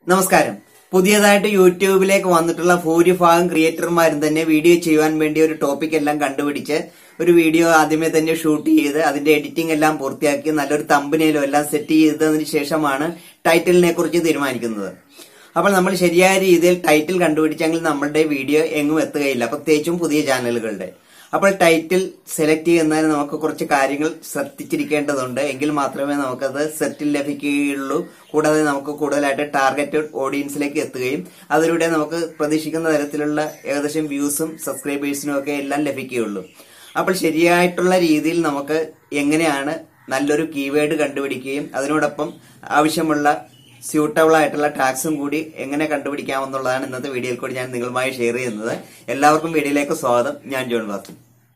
നമസ്കാരം പുതിയതായിട്ട് യൂട്യൂബിലേക്ക് വന്നിട്ടുള്ള ഭൂരിഭാഗം ക്രിയേറ്റർമാരും തന്നെ വീഡിയോ ചെയ്യുവാൻ വേണ്ടി ഒരു ടോപ്പിക് എല്ലാം കണ്ടുപിടിച്ച് ഒരു വീഡിയോ ആദ്യമേ തന്നെ ഷൂട്ട് ചെയ്ത് അതിന്റെ എഡിറ്റിംഗ് എല്ലാം പൂർത്തിയാക്കി നല്ലൊരു തമ്പനയിലും എല്ലാം സെറ്റ് ചെയ്തതിന് ശേഷമാണ് ടൈറ്റിലിനെ കുറിച്ച് തീരുമാനിക്കുന്നത് അപ്പോൾ നമ്മൾ ശരിയായ രീതിയിൽ ടൈറ്റിൽ കണ്ടുപിടിച്ചെങ്കിൽ നമ്മളുടെ വീഡിയോ എങ്ങും എത്തുകയില്ല പ്രത്യേകിച്ചും പുതിയ ചാനലുകളുടെ അപ്പോൾ ടൈറ്റിൽ സെലക്ട് ചെയ്യുന്നതിന് നമുക്ക് കുറച്ച് കാര്യങ്ങൾ ശ്രദ്ധിച്ചിരിക്കേണ്ടതുണ്ട് എങ്കിൽ മാത്രമേ നമുക്കത് സെറ്റിൽ ലഭിക്കുകയുള്ളൂ കൂടാതെ നമുക്ക് കൂടുതലായിട്ട് ടാർഗറ്റഡ് ഓഡിയൻസിലേക്ക് എത്തുകയും അതിലൂടെ നമുക്ക് പ്രതീക്ഷിക്കുന്ന തരത്തിലുള്ള ഏകദേശം വ്യൂസും സബ്സ്ക്രൈബേഴ്സിനും ഒക്കെ എല്ലാം ലഭിക്കുകയുള്ളൂ അപ്പോൾ ശരിയായിട്ടുള്ള രീതിയിൽ നമുക്ക് എങ്ങനെയാണ് നല്ലൊരു കീവേഡ് കണ്ടുപിടിക്കുകയും അതിനോടൊപ്പം ആവശ്യമുള്ള സ്യൂട്ടബിൾ ആയിട്ടുള്ള ടാക്സും കൂടി എങ്ങനെ കണ്ടുപിടിക്കാമെന്നുള്ളതാണ് ഇന്നത്തെ വീഡിയോയിൽ കൂടി ഞാൻ നിങ്ങളുമായി ഷെയർ ചെയ്യുന്നത് എല്ലാവർക്കും വീഡിയോയിലേക്ക് സ്വാഗതം ഞാൻ ജോൺ വാസു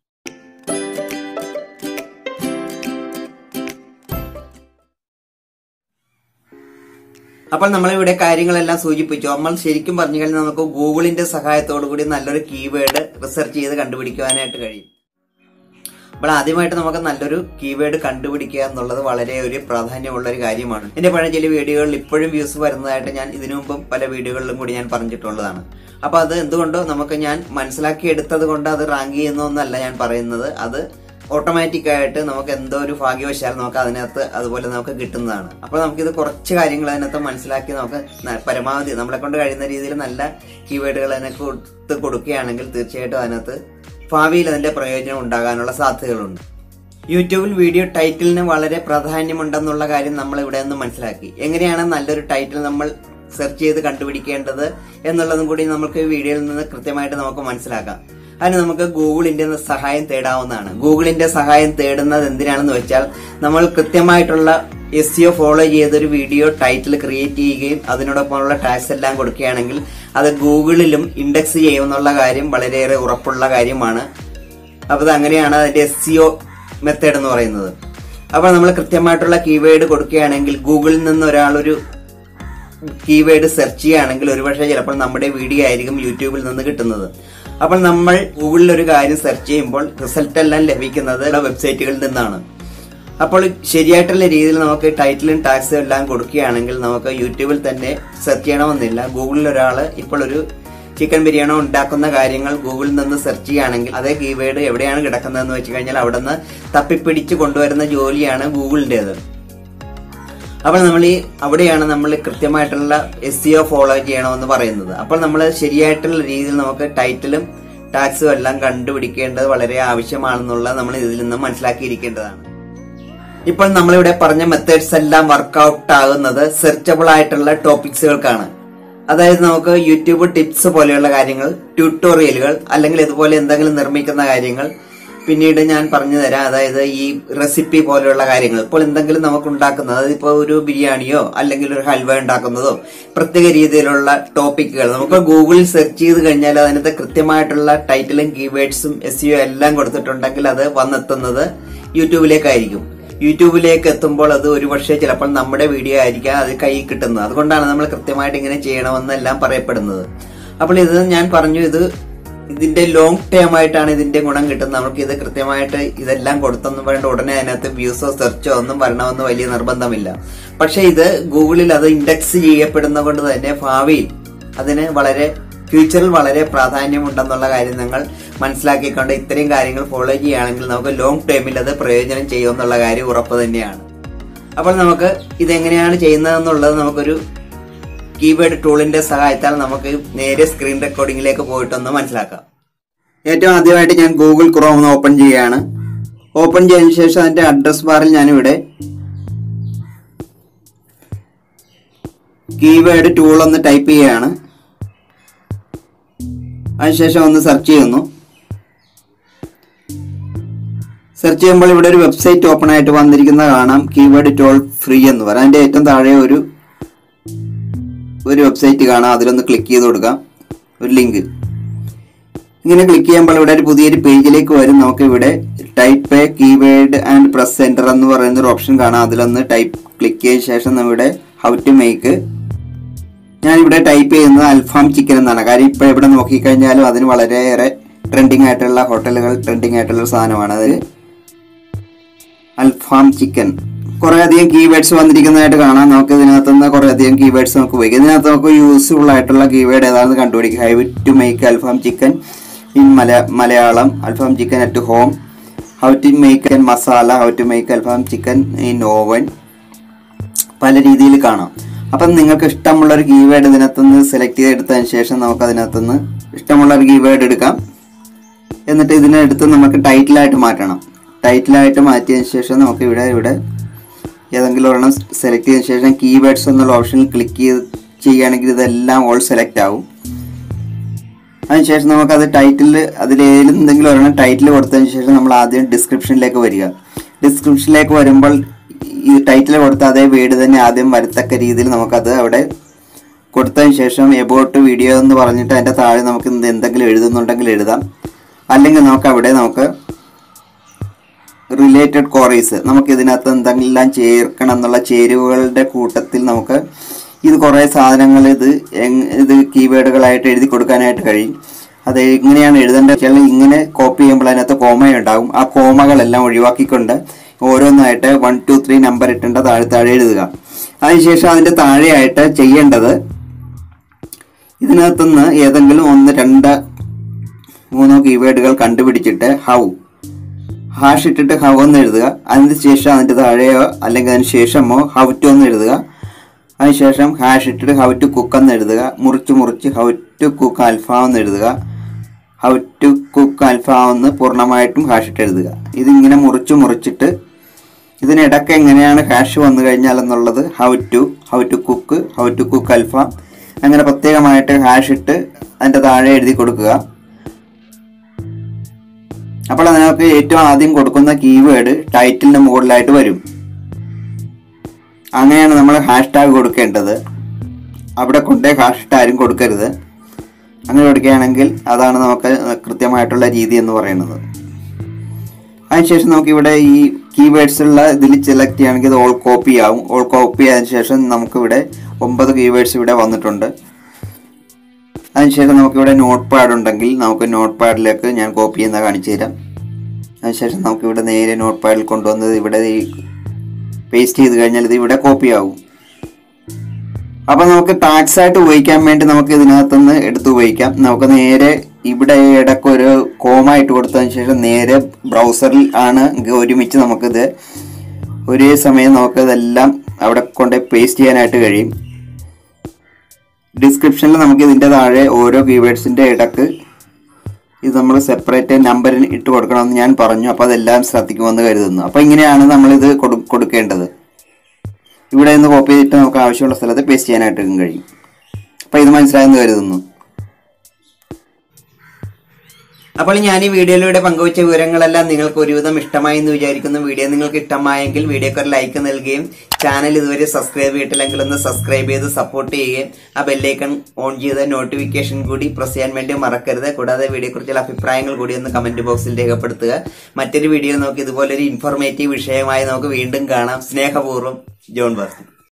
അപ്പോൾ നമ്മളിവിടെ കാര്യങ്ങളെല്ലാം സൂചിപ്പിച്ചു നമ്മൾ ശരിക്കും പറഞ്ഞു കഴിഞ്ഞാൽ നമുക്ക് ഗൂഗിളിന്റെ സഹായത്തോടു കൂടി നല്ലൊരു കീവേഡ് റിസർച്ച് ചെയ്ത് കണ്ടുപിടിക്കുവാനായിട്ട് കഴിയും അപ്പോൾ ആദ്യമായിട്ട് നമുക്ക് നല്ലൊരു കീവേഡ് കണ്ടുപിടിക്കുക എന്നുള്ളത് വളരെ ഒരു പ്രാധാന്യമുള്ള ഒരു കാര്യമാണ് എന്റെ പഴയ ചില വീഡിയോകളിൽ ഇപ്പോഴും വ്യൂസ് വരുന്നതായിട്ട് ഞാൻ ഇതിനു മുമ്പും പല വീഡിയോകളിലും കൂടി ഞാൻ പറഞ്ഞിട്ടുള്ളതാണ് അപ്പൊ അത് എന്തുകൊണ്ടോ നമുക്ക് ഞാൻ മനസ്സിലാക്കി എടുത്തത് കൊണ്ട് അത് റാങ്ക് ചെയ്യുന്നൊന്നല്ല ഞാൻ പറയുന്നത് അത് ഓട്ടോമാറ്റിക് ആയിട്ട് നമുക്ക് എന്തോ ഒരു ഭാഗ്യവശാൽ നമുക്ക് അതിനകത്ത് അതുപോലെ നമുക്ക് കിട്ടുന്നതാണ് അപ്പൊ നമുക്കിത് കുറച്ച് കാര്യങ്ങൾ അതിനകത്ത് മനസ്സിലാക്കി നമുക്ക് ന- പരമാവധി നമ്മളെ കൊണ്ട് കഴിയുന്ന രീതിയിൽ നല്ല കീവേഡുകൾ അതിനൊക്കെ കൊടുത്ത് കൊടുക്കുകയാണെങ്കിൽ തീർച്ചയായിട്ടും അതിനകത്ത് ഭാവിയിൽ അതിന്റെ പ്രയോജനം ഉണ്ടാകാനുള്ള സാധ്യതകളുണ്ട് യൂട്യൂബിൽ വീഡിയോ ടൈറ്റിലിന് വളരെ പ്രാധാന്യമുണ്ടെന്നുള്ള കാര്യം നമ്മൾ ഇവിടെ നിന്ന് മനസ്സിലാക്കി എങ്ങനെയാണ് നല്ലൊരു ടൈറ്റിൽ നമ്മൾ സെർച്ച് ചെയ്ത് കണ്ടുപിടിക്കേണ്ടത് എന്നുള്ളതും കൂടി നമുക്ക് ഈ വീഡിയോയിൽ നിന്ന് കൃത്യമായിട്ട് നമുക്ക് മനസ്സിലാക്കാം അതിന് നമുക്ക് ഗൂഗിളിന്റെ സഹായം തേടാവുന്നതാണ് ഗൂഗിളിന്റെ സഹായം തേടുന്നത് എന്തിനാണെന്ന് വെച്ചാൽ നമ്മൾ കൃത്യമായിട്ടുള്ള എസ് സിഒ ഫോളോ ചെയ്തൊരു വീഡിയോ ടൈറ്റിൽ ക്രിയേറ്റ് ചെയ്യുകയും അതിനോടൊപ്പമുള്ള ടാക്സ് എല്ലാം കൊടുക്കുകയാണെങ്കിൽ അത് ഗൂഗിളിലും ഇൻഡെക്സ് ചെയ്യുമെന്നുള്ള കാര്യം വളരെയേറെ ഉറപ്പുള്ള കാര്യമാണ് അപ്പൊ അത് അങ്ങനെയാണ് അതിന്റെ എസ് സിഒ മെത്തേഡ് എന്ന് പറയുന്നത് അപ്പോൾ നമ്മൾ കൃത്യമായിട്ടുള്ള കീവേഡ് കൊടുക്കുകയാണെങ്കിൽ ഗൂഗിളിൽ നിന്ന് ഒരാളൊരു കീവേഡ് സെർച്ച് ചെയ്യുകയാണെങ്കിൽ ഒരുപക്ഷെ ചിലപ്പോൾ നമ്മുടെ വീഡിയോ ആയിരിക്കും യൂട്യൂബിൽ നിന്ന് കിട്ടുന്നത് അപ്പോൾ നമ്മൾ ഗൂഗിളിൽ ഒരു കാര്യം സെർച്ച് ചെയ്യുമ്പോൾ റിസൾട്ട് എല്ലാം ലഭിക്കുന്നത് വെബ്സൈറ്റുകളിൽ നിന്നാണ് അപ്പോൾ ശരിയായിട്ടുള്ള രീതിയിൽ നമുക്ക് ടൈറ്റിലും ടാക്സും എല്ലാം കൊടുക്കുകയാണെങ്കിൽ നമുക്ക് യൂട്യൂബിൽ തന്നെ സെർച്ച് ചെയ്യണമെന്നില്ല ഗൂഗിളിൽ ഒരാൾ ഇപ്പോൾ ഒരു ചിക്കൻ ബിരിയാണി ഉണ്ടാക്കുന്ന കാര്യങ്ങൾ ഗൂഗിളിൽ നിന്ന് സെർച്ച് ചെയ്യുകയാണെങ്കിൽ അതേ കീവേഡ് എവിടെയാണ് കിടക്കുന്നതെന്ന് വെച്ച് കഴിഞ്ഞാൽ അവിടെ നിന്ന് തപ്പിപ്പിടിച്ച് കൊണ്ടുവരുന്ന ജോലിയാണ് ഗൂഗിളിൻ്റെത് അപ്പോൾ നമ്മൾ ഈ അവിടെയാണ് നമ്മൾ കൃത്യമായിട്ടുള്ള എസ് സിഒ ഫോളോ ചെയ്യണമെന്ന് പറയുന്നത് അപ്പോൾ നമ്മൾ ശരിയായിട്ടുള്ള രീതിയിൽ നമുക്ക് ടൈറ്റിലും ടാക്സും എല്ലാം കണ്ടുപിടിക്കേണ്ടത് വളരെ ആവശ്യമാണെന്നുള്ളത് നമ്മൾ ഇതിൽ നിന്ന് മനസ്സിലാക്കിയിരിക്കേണ്ടതാണ് ഇപ്പോൾ നമ്മളിവിടെ പറഞ്ഞ മെത്തേഡ്സ് എല്ലാം വർക്കൗട്ട് ആകുന്നത് സെർച്ചബിൾ ആയിട്ടുള്ള ടോപ്പിക്സുകൾക്കാണ് അതായത് നമുക്ക് യൂട്യൂബ് ടിപ്സ് പോലെയുള്ള കാര്യങ്ങൾ ട്യൂട്ടോറിയലുകൾ അല്ലെങ്കിൽ ഇതുപോലെ എന്തെങ്കിലും നിർമ്മിക്കുന്ന കാര്യങ്ങൾ പിന്നീട് ഞാൻ പറഞ്ഞു തരാം അതായത് ഈ റെസിപ്പി പോലെയുള്ള കാര്യങ്ങൾ ഇപ്പോൾ എന്തെങ്കിലും നമുക്ക് ഉണ്ടാക്കുന്നത് അതായത് ഇപ്പോൾ ഒരു ബിരിയാണിയോ അല്ലെങ്കിൽ ഒരു ഹൽവ ഉണ്ടാക്കുന്നതോ പ്രത്യേക രീതിയിലുള്ള ടോപ്പിക്കുകൾ നമുക്ക് ഗൂഗിളിൽ സെർച്ച് ചെയ്ത് കഴിഞ്ഞാൽ അതിനകത്ത് കൃത്യമായിട്ടുള്ള ടൈറ്റിലും കീവേഡ്സും എസ് എല്ലാം കൊടുത്തിട്ടുണ്ടെങ്കിൽ അത് വന്നെത്തുന്നത് യൂട്യൂബിലേക്കായിരിക്കും യൂട്യൂബിലേക്ക് എത്തുമ്പോൾ അത് ഒരുപക്ഷെ ചിലപ്പോൾ നമ്മുടെ വീഡിയോ ആയിരിക്കാം അത് കയ്യിൽ കിട്ടുന്നത് അതുകൊണ്ടാണ് നമ്മൾ കൃത്യമായിട്ട് ഇങ്ങനെ ചെയ്യണമെന്നെല്ലാം പറയപ്പെടുന്നത് അപ്പോൾ ഇത് ഞാൻ പറഞ്ഞു ഇത് ഇതിന്റെ ലോങ് ടേം ആയിട്ടാണ് ഇതിന്റെ ഗുണം കിട്ടുന്നത് നമുക്ക് ഇത് കൃത്യമായിട്ട് ഇതെല്ലാം കൊടുത്തൊന്നും വേണ്ട ഉടനെ അതിനകത്ത് വ്യൂസോ സെർച്ചോ ഒന്നും വരണമെന്ന് വലിയ നിർബന്ധമില്ല പക്ഷെ ഇത് ഗൂഗിളിൽ അത് ഇൻഡെക്സ് ചെയ്യപ്പെടുന്ന കൊണ്ട് തന്നെ ഭാവിയിൽ അതിന് വളരെ ഫ്യൂച്ചറിൽ വളരെ പ്രാധാന്യമുണ്ടെന്നുള്ള കാര്യം നിങ്ങൾ മനസ്സിലാക്കിക്കൊണ്ട് ഇത്രയും കാര്യങ്ങൾ ഫോളോ ചെയ്യുകയാണെങ്കിൽ നമുക്ക് ലോങ് ടേമിൽ അത് പ്രയോജനം ചെയ്യുമെന്നുള്ള കാര്യം ഉറപ്പ് തന്നെയാണ് അപ്പോൾ നമുക്ക് ഇതെങ്ങനെയാണ് ചെയ്യുന്നതെന്നുള്ളത് നമുക്കൊരു കീവേഡ് ടൂളിന്റെ സഹായത്താൽ നമുക്ക് നേരെ സ്ക്രീൻ റെക്കോർഡിംഗിലേക്ക് പോയിട്ടൊന്ന് മനസ്സിലാക്കാം ഏറ്റവും ആദ്യമായിട്ട് ഞാൻ ഗൂഗിൾ ക്രോം ഒന്ന് ഓപ്പൺ ചെയ്യുകയാണ് ഓപ്പൺ ചെയ്തതിനു ശേഷം അതിന്റെ അഡ്രസ് ബാറിൽ ഞാനിവിടെ കീവേഡ് ടൂൾ ഒന്ന് ടൈപ്പ് ചെയ്യുകയാണ് അതിനുശേഷം ഒന്ന് സെർച്ച് ചെയ്യുന്നു സെർച്ച് ചെയ്യുമ്പോൾ ഇവിടെ ഒരു വെബ്സൈറ്റ് ഓപ്പൺ ആയിട്ട് വന്നിരിക്കുന്നത് കാണാം കീവേഡ് ടോൾ ഫ്രീ എന്ന് പറയാം അതിന്റെ ഏറ്റവും താഴെ ഒരു ഒരു വെബ്സൈറ്റ് കാണാം അതിലൊന്ന് ക്ലിക്ക് ചെയ്ത് കൊടുക്കാം ഒരു ലിങ്ക് ഇങ്ങനെ ക്ലിക്ക് ചെയ്യുമ്പോൾ ഇവിടെ ഒരു പുതിയൊരു പേജിലേക്ക് വരും നമുക്ക് ഇവിടെ type a keyword and press സെന്റർ എന്ന് പറയുന്ന ഒരു ഓപ്ഷൻ കാണാം അതിലൊന്ന് ടൈപ്പ് ക്ലിക്ക് ചെയ്ത ശേഷം നമ്മുടെ ഹൗ ടു മേക്ക് ഞാനിവിടെ ടൈപ്പ് ചെയ്യുന്നത് അൽഫാം ചിക്കൻ എന്നാണ് കാര്യം ഇപ്പോൾ ഇവിടെ നോക്കിക്കഴിഞ്ഞാലും അതിന് വളരെയേറെ ട്രെൻഡിങ് ആയിട്ടുള്ള ഹോട്ടലുകൾ ട്രെൻഡിങ് ആയിട്ടുള്ള ഒരു സാധനമാണ് അത് അൽഫാം ചിക്കൻ കുറെ അധികം കീവേഡ്സ് വന്നിരിക്കുന്നതായിട്ട് കാണാം നമുക്ക് ഇതിനകത്ത് നിന്ന് കുറെ അധികം കീവേഡ്സ് നമുക്ക് ഉപയോഗിക്കാം ഇതിനകത്ത് നമുക്ക് യൂസ്ഫുൾ ആയിട്ടുള്ള കീവേഡ് ഏതാണെന്ന് കണ്ടുപിടിക്കുക how to make alfam chicken in മല Malayalam alfam chicken at home how to make masala how to make alfam chicken in oven പല രീതിയിൽ കാണാം അപ്പം നിങ്ങൾക്ക് ഇഷ്ടമുള്ള ഒരു കീവേഡ് ഇതിനകത്തുനിന്ന് സെലക്ട് ചെയ്തെടുത്തതിന് ശേഷം നമുക്ക് അതിനകത്തുനിന്ന് ഇഷ്ടമുള്ള ഒരു കീവേഡ് എടുക്കാം എന്നിട്ട് ഇതിനെടുത്ത് നമുക്ക് ടൈറ്റിലായിട്ട് മാറ്റണം ടൈറ്റിലായിട്ട് മാറ്റിയതിന് ശേഷം നമുക്ക് ഇവിടെ ഇവിടെ ഏതെങ്കിലും ഒരെണ്ണം സെലക്ട് ചെയ്തതിന് ശേഷം കീവേഡ്സ് എന്നുള്ള ഓപ്ഷനിൽ ക്ലിക്ക് ചെയ്ത് ചെയ്യുകയാണെങ്കിൽ ഇതെല്ലാം ഓൾ സെലക്ട് ആവും അതിനുശേഷം നമുക്കത് ടൈറ്റിൽ അതിൽ എന്തെങ്കിലും ഒരെണ്ണം ടൈറ്റിൽ കൊടുത്തതിന് ശേഷം നമ്മൾ ആദ്യം ഡിസ്ക്രിപ്ഷനിലേക്ക് വരിക ഡിസ്ക്രിപ്ഷനിലേക്ക് വരുമ്പോൾ ഈ ടൈറ്റിൽ കൊടുത്ത അതേ വീട് തന്നെ ആദ്യം വരത്തക്ക രീതിയിൽ നമുക്കത് അവിടെ കൊടുത്തതിന് ശേഷം എബോട്ട് വീഡിയോ എന്ന് പറഞ്ഞിട്ട് അതിൻ്റെ താഴെ നമുക്ക് എന്ത് എന്തെങ്കിലും എഴുതുന്നുണ്ടെങ്കിൽ എഴുതാം അല്ലെങ്കിൽ നമുക്ക് അവിടെ നമുക്ക് റിലേറ്റഡ് കോറീസ് നമുക്ക് ഇതിനകത്ത് എന്തെങ്കിലും ചേർക്കണം എന്നുള്ള ചേരുവകളുടെ കൂട്ടത്തിൽ നമുക്ക് ഇത് കുറേ സാധനങ്ങൾ ഇത് എങ് ഇത് കീവേഡുകളായിട്ട് എഴുതി കൊടുക്കാനായിട്ട് കഴിയും അത് എങ്ങനെയാണ് എഴുതേണ്ടത് വെച്ചാൽ ഇങ്ങനെ കോപ്പി ചെയ്യുമ്പോൾ അതിനകത്ത് കോമയുണ്ടാകും ആ കോമകളെല്ലാം ഒഴിവാക്കിക്കൊണ്ട് ഓരോന്നായിട്ട് വൺ ടു ത്രീ നമ്പർ ഇട്ടേണ്ട താഴെ താഴെ എഴുതുക അതിനുശേഷം അതിൻ്റെ താഴെയായിട്ട് ചെയ്യേണ്ടത് ഇതിനകത്തുനിന്ന് ഏതെങ്കിലും ഒന്ന് രണ്ട് മൂന്നോ കീവേഡുകൾ കണ്ടുപിടിച്ചിട്ട് ഹൗ ഹാഷ് ഇട്ടിട്ട് ഹൗ എന്ന് എഴുതുക അതിന് ശേഷം അതിൻ്റെ താഴെയോ അല്ലെങ്കിൽ അതിന് ശേഷമോ ഹൗ ടു എന്ന് എഴുതുക അതിനുശേഷം ഹാഷ് ഇട്ടിട്ട് ഹൗ ടു കുക്ക് എന്ന് എഴുതുക മുറിച്ച് മുറിച്ച് ഹൗ ടു കുക്ക് അൽഫാം എന്ന് എഴുതുക ഹൗ ടു കുക്ക് അൽഫാം എന്ന് പൂർണ്ണമായിട്ടും ഹാഷ് ഇട്ട് എഴുതുക ഇതിങ്ങനെ മുറിച്ച് മുറിച്ചിട്ട് ഇതിനിടയ്ക്ക് എങ്ങനെയാണ് ഹാഷ് വന്നു കഴിഞ്ഞാൽ എന്നുള്ളത് how to how to cook how to cook alfam അങ്ങനെ പ്രത്യേകമായിട്ട് ഹാഷ് ഇട്ട് അതിൻ്റെ താഴെ എഴുതി കൊടുക്കുക അപ്പോൾ അതിനകത്ത് ഏറ്റവും ആദ്യം കൊടുക്കുന്ന കീവേഡ് ടൈറ്റിലിന്റെ മുകളിലായിട്ട് വരും അങ്ങനെയാണ് നമ്മൾ ഹാഷ് ടാഗ് കൊടുക്കേണ്ടത് അവിടെ കൊണ്ടേ ഹാഷ് ടാഗും കൊടുക്കരുത് അങ്ങനെ കൊടുക്കുകയാണെങ്കിൽ അതാണ് നമുക്ക് കൃത്യമായിട്ടുള്ള രീതി എന്ന് പറയുന്നത് അതിനുശേഷം നമുക്ക് ഇവിടെ ഈ കീവേഡ്സ് ഉള്ള ഇതിൽ സെലക്ട് ചെയ്യുകയാണെങ്കിൽ ഇത് ഓൾ കോപ്പി ആവും ഓൾ കോപ്പി ആയതിനു ശേഷം നമുക്കിവിടെ ഒമ്പത് കീവേഡ്സ് ഇവിടെ വന്നിട്ടുണ്ട് അതിനുശേഷം നമുക്കിവിടെ നോട്ട് പാഡ് ഉണ്ടെങ്കിൽ നമുക്ക് നോട്ട് പാഡിലേക്ക് ഞാൻ കോപ്പി ചെയ്യുന്ന കാണിച്ചു തരാം അതിനുശേഷം നമുക്കിവിടെ നേരെ നോട്ട് പാഡിൽ കൊണ്ടുവന്നത് ഇവിടെ ഈ പേസ്റ്റ് ചെയ്ത് കഴിഞ്ഞാൽ ഇത് ഇവിടെ കോപ്പി ആവും അപ്പൊ നമുക്ക് ടാക്സ് ആയിട്ട് ഉപയോഗിക്കാൻ വേണ്ടി നമുക്ക് ഇതിനകത്തുനിന്ന് എടുത്ത് ഉപയോഗിക്കാം നമുക്ക് നേരെ ഇവിടെ ഇടയ്ക്ക് ഒരു കോമ ഇട്ട് കൊടുത്തതിന് ശേഷം നേരെ ബ്രൗസറിൽ ആണ് ഒരുമിച്ച് നമുക്കിത് ഒരേ സമയം നമുക്ക് ഇതെല്ലാം അവിടെ കൊണ്ട് പേസ്റ്റ് ചെയ്യാനായിട്ട് കഴിയും ഡിസ്ക്രിപ്ഷനിൽ നമുക്ക് ഇതിൻ്റെ താഴെ ഓരോ കീവേഡ്സിൻ്റെ ഇടക്ക് ഇത് നമ്മൾ സെപ്പറേറ്റ് നമ്പറിന് ഇട്ട് കൊടുക്കണമെന്ന് ഞാൻ പറഞ്ഞു അപ്പോൾ അതെല്ലാം ശ്രദ്ധിക്കുമെന്ന് കരുതുന്നു അപ്പോൾ ഇങ്ങനെയാണ് നമ്മളിത് കൊടു കൊടുക്കേണ്ടത് ഇവിടെ നിന്ന് കോപ്പി ചെയ്തിട്ട് നമുക്ക് ആവശ്യമുള്ള സ്ഥലത്ത് പേസ്റ്റ് ചെയ്യാനായിട്ട് കഴിയും അപ്പോൾ ഇത് മനസ്സിലായെന്ന് കരുതുന്നു അപ്പോൾ ഞാൻ ഈ വീഡിയോയിലൂടെ പങ്കുവച്ച വിവരങ്ങളെല്ലാം നിങ്ങൾക്ക് ഒരുവിധം ഇഷ്ടമായി എന്ന് വിചാരിക്കുന്നു വീഡിയോ നിങ്ങൾക്ക് ഇഷ്ടമായെങ്കിൽ വീഡിയോക്ക് ഒരു ലൈക്ക് നൽകുകയും ചാനൽ ഇതുവരെ സബ്സ്ക്രൈബ് ചെയ്തിട്ടില്ലെങ്കിൽ ഒന്ന് സബ്സ്ക്രൈബ് ചെയ്ത് സപ്പോർട്ട് ചെയ്യുകയും ആ ബെല്ലൈക്കൺ ഓൺ ചെയ്ത് നോട്ടിഫിക്കേഷൻ കൂടി പ്രസ് ചെയ്യാൻ വേണ്ടി മറക്കരുത് കൂടാതെ വീഡിയോയെക്കുറിച്ചുള്ള അഭിപ്രായങ്ങൾ കൂടി ഒന്ന് കമന്റ് ബോക്സിൽ രേഖപ്പെടുത്തുക മറ്റൊരു വീഡിയോയിൽ നമുക്ക് ഇതുപോലൊരു ഇൻഫോർമേറ്റീവ് വിഷയമായി നമുക്ക് വീണ്ടും കാണാം സ്നേഹപൂർവ്വം ജോൺ ബാസ്റ്റി